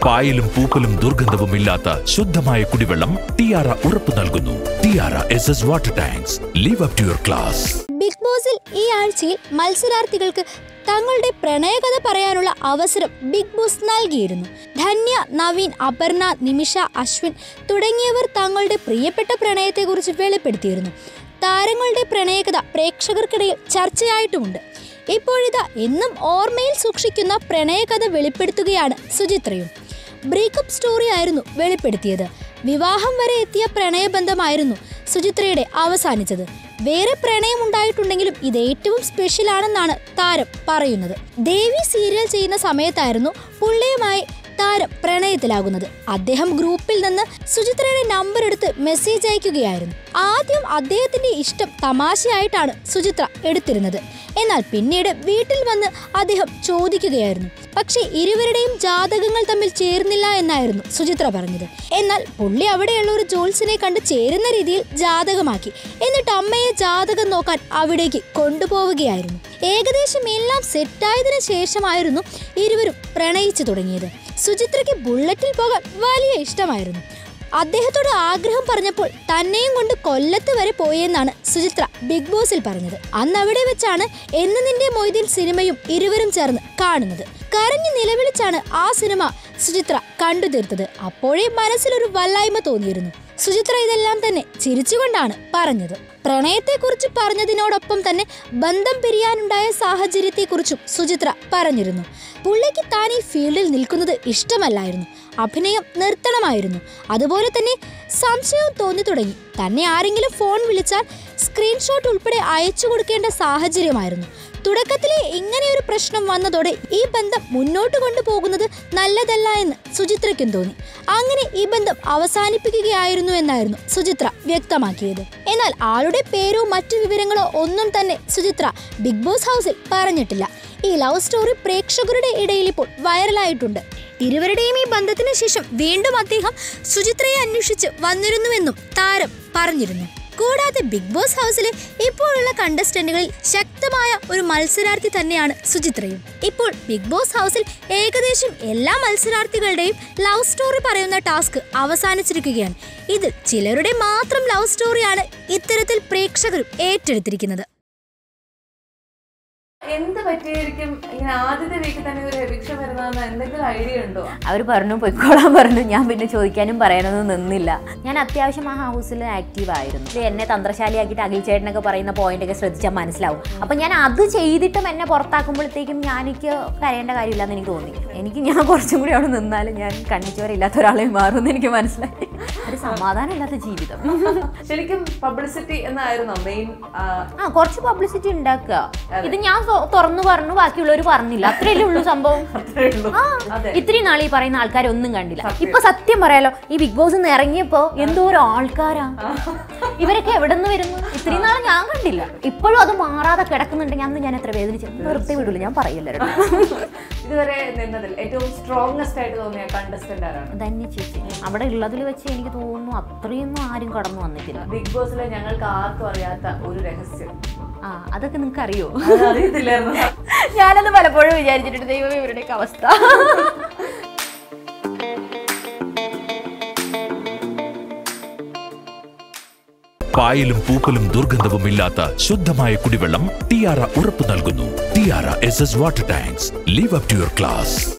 പായലും പൂപ്പലും ദുർഗന്ധവും ഇല്ലാത്ത ശുദ്ധമായ കുടിവെള്ളം ടിയാറ ഉറപ്പു നൽകുന്നു Tiara S S water tanks live up to your class big ബോസിൽ ഈ ആഴ്ചയിൽ മത്സരാർത്ഥികൾക്ക് തങ്ങളുടെ പ്രണയകഥ പറയാനുള്ള അവസരം ബിഗ് ബോസ് നൽകിയിരുന്നു ധന്യ നവീൻ അപർണ നിമിഷ അശ്വിൻ തുടങ്ങിയവർ തങ്ങളുടെ പ്രിയപ്പെട്ട പ്രണയത്തെക്കുറിച്ച് വെളിപ്പെടുത്തിയിരുന്നു താരങ്ങളുടെ പ്രണയകഥ പ്രേക്ഷകർക്കിടയിൽ ചർച്ചയായിട്ടുമുണ്ട് ഇപ്പോഴിതാ എന്നും ഓർമ്മയിൽ സൂക്ഷിക്കുന്ന പ്രണയകഥ വെളിപ്പെടുത്തുകയാണ് സുചിത്രയും ബ്രേക്കപ്പ് സ്റ്റോറി ആയിരുന്നു വെളിപ്പെടുത്തിയത് വിവാഹം വരെ എത്തിയ പ്രണയബന്ധമായിരുന്നു സുചിത്രയുടെ അവസാനിച്ചത് വേറെ പ്രണയം ഉണ്ടായിട്ടുണ്ടെങ്കിലും ഇത് ഏറ്റവും സ്പെഷ്യൽ ആണെന്നാണ് താരം പറയുന്നത് ദേവി സീരിയൽ ചെയ്യുന്ന സമയത്തായിരുന്നു പുള്ളിയുമായി താരം പ്രണയത്തിലാകുന്നത് അദ്ദേഹം ഗ്രൂപ്പിൽ നിന്ന് സുചിത്രയുടെ നമ്പർ എടുത്ത് മെസ്സേജ് അയക്കുകയായിരുന്നു ആദ്യം അദ്ദേഹത്തിന്റെ ഇഷ്ടം തമാശയായിട്ടാണ് സുചിത്ര എടുത്തിരുന്നത് എന്നാൽ പിന്നീട് വീട്ടിൽ വന്ന് അദ്ദേഹം ചോദിക്കുകയായിരുന്നു പക്ഷേ ഇരുവരുടെയും ജാതകങ്ങൾ തമ്മിൽ ചേർന്നില്ല എന്നായിരുന്നു സുചിത്ര പറഞ്ഞത് എന്നാൽ പുള്ളി അവിടെയുള്ള ഒരു ജോത്സ്യനെ കണ്ട് ചേരുന്ന രീതിയിൽ ജാതകമാക്കി എന്നിട്ട് അമ്മയെ ജാതകം നോക്കാൻ അവിടേക്ക് കൊണ്ടുപോവുകയായിരുന്നു ഏകദേശം എല്ലാം സെറ്റായതിനു ശേഷമായിരുന്നു ഇരുവരും പ്രണയിച്ചു തുടങ്ങിയത് സുചിത്രയ്ക്ക് ബുള്ളറ്റിൽ പോകാൻ വലിയ ഇഷ്ടമായിരുന്നു അദ്ദേഹത്തോട് ആഗ്രഹം പറഞ്ഞപ്പോൾ തന്നെയും കൊണ്ട് കൊല്ലത്ത് വരെ പോയെന്നാണ് സുചിത്ര ബിഗ് ബോസിൽ പറഞ്ഞത് അന്ന് അവിടെ വെച്ചാണ് എന്ന് നിന്റെ മൊയ്തീൻ സിനിമയും ഇരുവരും ചേർന്ന് കാണുന്നത് കരഞ്ഞു നിലവിളിച്ചാണ് ആ സിനിമ സുചിത്ര കണ്ടു തീർത്തത് അപ്പോഴേ മനസ്സിലൊരു വല്ലായ്മ തോന്നിയിരുന്നു സുചിത്ര ഇതെല്ലാം തന്നെ ചിരിച്ചുകൊണ്ടാണ് പറഞ്ഞത് പ്രണയത്തെക്കുറിച്ച് പറഞ്ഞതിനോടൊപ്പം തന്നെ ബന്ധം പിരിയാനുണ്ടായ സാഹചര്യത്തെക്കുറിച്ചും സുചിത്ര പറഞ്ഞിരുന്നു പുള്ളിക്ക് താൻ ഈ ഫീൽഡിൽ നിൽക്കുന്നത് ഇഷ്ടമല്ലായിരുന്നു അഭിനയം നിർത്തണമായിരുന്നു അതുപോലെ തന്നെ സംശയവും തോന്നി തുടങ്ങി തന്നെ ആരെങ്കിലും ഫോൺ വിളിച്ചാൽ സ്ക്രീൻഷോട്ട് ഉൾപ്പെടെ അയച്ചു കൊടുക്കേണ്ട സാഹചര്യമായിരുന്നു തുടക്കത്തിലെ ഇങ്ങനെയൊരു പ്രശ്നം വന്നതോടെ ഈ ബന്ധം മുന്നോട്ട് കൊണ്ടുപോകുന്നത് നല്ലതല്ല എന്ന് സുചിത്രയ്ക്കും തോന്നി അങ്ങനെ ഈ ബന്ധം അവസാനിപ്പിക്കുകയായിരുന്നു എന്നായിരുന്നു സുചിത്ര വ്യക്തമാക്കിയത് എന്നാൽ ആളുടെ പേരോ മറ്റു വിവരങ്ങളോ ഒന്നും തന്നെ സുചിത്ര ബിഗ് ബോസ് ഹൗസിൽ പറഞ്ഞിട്ടില്ല ഈ ലവ് സ്റ്റോറി പ്രേക്ഷകരുടെ ഇടയിൽ ഇപ്പോൾ വൈറലായിട്ടുണ്ട് ഇരുവരുടെയും ഈ ബന്ധത്തിന് ശേഷം വീണ്ടും അദ്ദേഹം സുചിത്രയെ അന്വേഷിച്ച് വന്നിരുന്നുവെന്നും താരം പറഞ്ഞിരുന്നു കൂടാതെ ബിഗ് ബോസ് ഹൗസിലെ ഇപ്പോഴുള്ള കണ്ടസ്റ്റന്റുകളിൽ ശക്തമായ ഒരു മത്സരാർത്ഥി തന്നെയാണ് സുചിത്രയും ഇപ്പോൾ ബിഗ് ബോസ് ഹൗസിൽ ഏകദേശം എല്ലാ മത്സരാർത്ഥികളുടെയും ലവ് സ്റ്റോറി പറയുന്ന ടാസ്ക് അവസാനിച്ചിരിക്കുകയാണ് ഇതിൽ ചിലരുടെ മാത്രം ലവ് സ്റ്റോറിയാണ് ഇത്തരത്തിൽ പ്രേക്ഷകരും ഏറ്റെടുത്തിരിക്കുന്നത് എന്ത് പറ്റിയായിരിക്കും ഇങ്ങനെ ആദ്യത്തെ വീക്കിൽ തന്നെ ഒരു എവിക്ഷൻ വരുന്നതെന്ന് എന്തെങ്കിലും ഐഡിയ ഉണ്ടോ അവർ പറഞ്ഞു പൊയ്ക്കോളാൻ പറഞ്ഞു ഞാൻ പിന്നെ ചോദിക്കാനും പറയാനൊന്നും നിന്നില്ല ഞാൻ അത്യാവശ്യം ആ ഹൗസിൽ ആക്റ്റീവ് ആയിരുന്നു ഇത് എന്നെ തന്ത്രശാലിയാക്കിയിട്ട് അഖിൽ ചേട്ടനൊക്കെ പറയുന്ന പോയിന്റ് ഒക്കെ ശ്രദ്ധിച്ചാൽ മനസ്സിലാവും അപ്പം ഞാൻ അത് ചെയ്തിട്ടും എന്നെ പുറത്താക്കുമ്പോഴത്തേക്കും ഞാൻ എനിക്ക് കരയേണ്ട കാര്യമില്ലെന്ന് എനിക്ക് തോന്നി എനിക്ക് ഞാൻ കുറച്ചും കൂടി അവിടെ നിന്നാലും ഞാൻ കണ്ണിച്ചവരില്ലാത്ത ഒരാളെ മാറുമെന്ന് എനിക്ക് മനസ്സിലായി ഒരു സമാധാനമില്ലാത്ത ജീവിതം ശരിക്കും പബ്ലിസിറ്റി എന്നായിരുന്നോ മെയിൻ ആ കുറച്ച് പബ്ലിസിറ്റി ഉണ്ടാക്കുക ഇത് ഞാൻ തൊ- തുറന്നു പറഞ്ഞു ബാക്കിയുള്ളവർ പറഞ്ഞില്ല അത്രയല്ലേ ഉള്ളൂ സംഭവം ആ, ഇത്രയും നാൾ ഈ പറയുന്ന ആൾക്കാരൊന്നും കണ്ടില്ല ഇപ്പൊ സത്യം പറയാലോ ഈ ബിഗ് ബോസ് നിന്ന് ഇറങ്ങിയപ്പോ എന്തോരോ ആൾക്കാരാ ഇവരൊക്കെ എവിടെ നിന്ന് വരുന്നു ഇത്രയും നാൾ ഞാൻ കണ്ടില്ല ഇപ്പോഴും അത് മാറാതെ കിടക്കുന്നുണ്ടെങ്കിൽ അന്ന് ഞാൻ എത്ര വേദനിച്ചു വെറുതെ വിടില്ല ഞാൻ പറയില്ല ഇതുവരെ നിന്നതിൽ ഏറ്റവും സ്ട്രോങ്സ്റ്റ് ആയിട്ട് തോന്നിയ കണ്ടസ്റ്റന്റ് ആരാണ് തന്നെ ചേച്ചി അവിടെ ഉള്ളതിൽ വെച്ച് എനിക്ക് തോന്നുന്നു അത്രയൊന്നും ആരും കടന്നു വന്നിട്ടില്ല ബിഗ് ബോസിലെ ഞങ്ങൾക്ക് ആർക്കും അറിയാത്ത ഒരു രഹസ്യം ആ അതൊക്കെ നിങ്ങൾക്ക് അറിയോ അത് അറിയത്തില്ലായിരുന്നു ഞാനത് പലപ്പോഴും വിചാരിച്ചിട്ടുണ്ട് ദൈവം ഇവരുടെയൊക്കെ അവസ്ഥ പായലും പൂപ്പലും ദുർഗന്ധവും ഇല്ലാത്ത ശുദ്ധമായ കുടിവെള്ളം ടിയാറ ഉറപ്പു നൽകുന്നു Tiara S S water tanks live up to your class